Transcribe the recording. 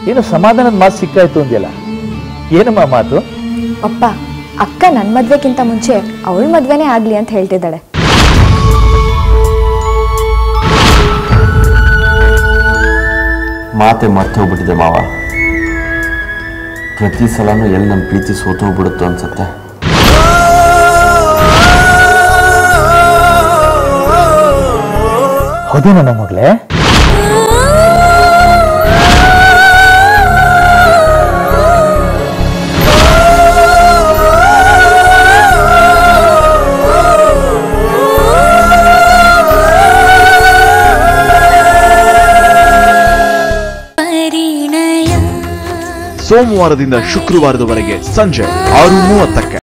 ಏನು ಸಮಾಧಾನದ ಮಾತು ಸಿಕ್ಕಾಯ್ತು ಅಂದ್ಯಲ್ಲ ಏನಮ್ಮ ಆ ಮಾತು ಅಪ್ಪ ಅಕ್ಕ ನನ್ನ ಮದ್ವೆಗಿಂತ ಮುಂಚೆ ಅವಳ ಮದ್ವೆನೇ ಆಗ್ಲಿ ಅಂತ ಹೇಳ್ತಿದ್ದಾಳೆ ಮಾತೆ ಮರ್ತೋಗ್ಬಿಟ್ಟಿದೆ ಮಾವ ಪ್ರತಿ ಸಲನೂ ಎಲ್ಲಿ ನನ್ನ ಪ್ರೀತಿ ಸೋತೋಗ್ಬಿಡುತ್ತೋ ಅನ್ಸುತ್ತೆ ಹೌದೇ ನನ್ನ ಮಗಳೇ ಸೋಮವಾರದಿಂದ ಶುಕ್ರವಾರದವರೆಗೆ ಸಂಜೆ ಆರು ಮೂವತ್ತಕ್ಕೆ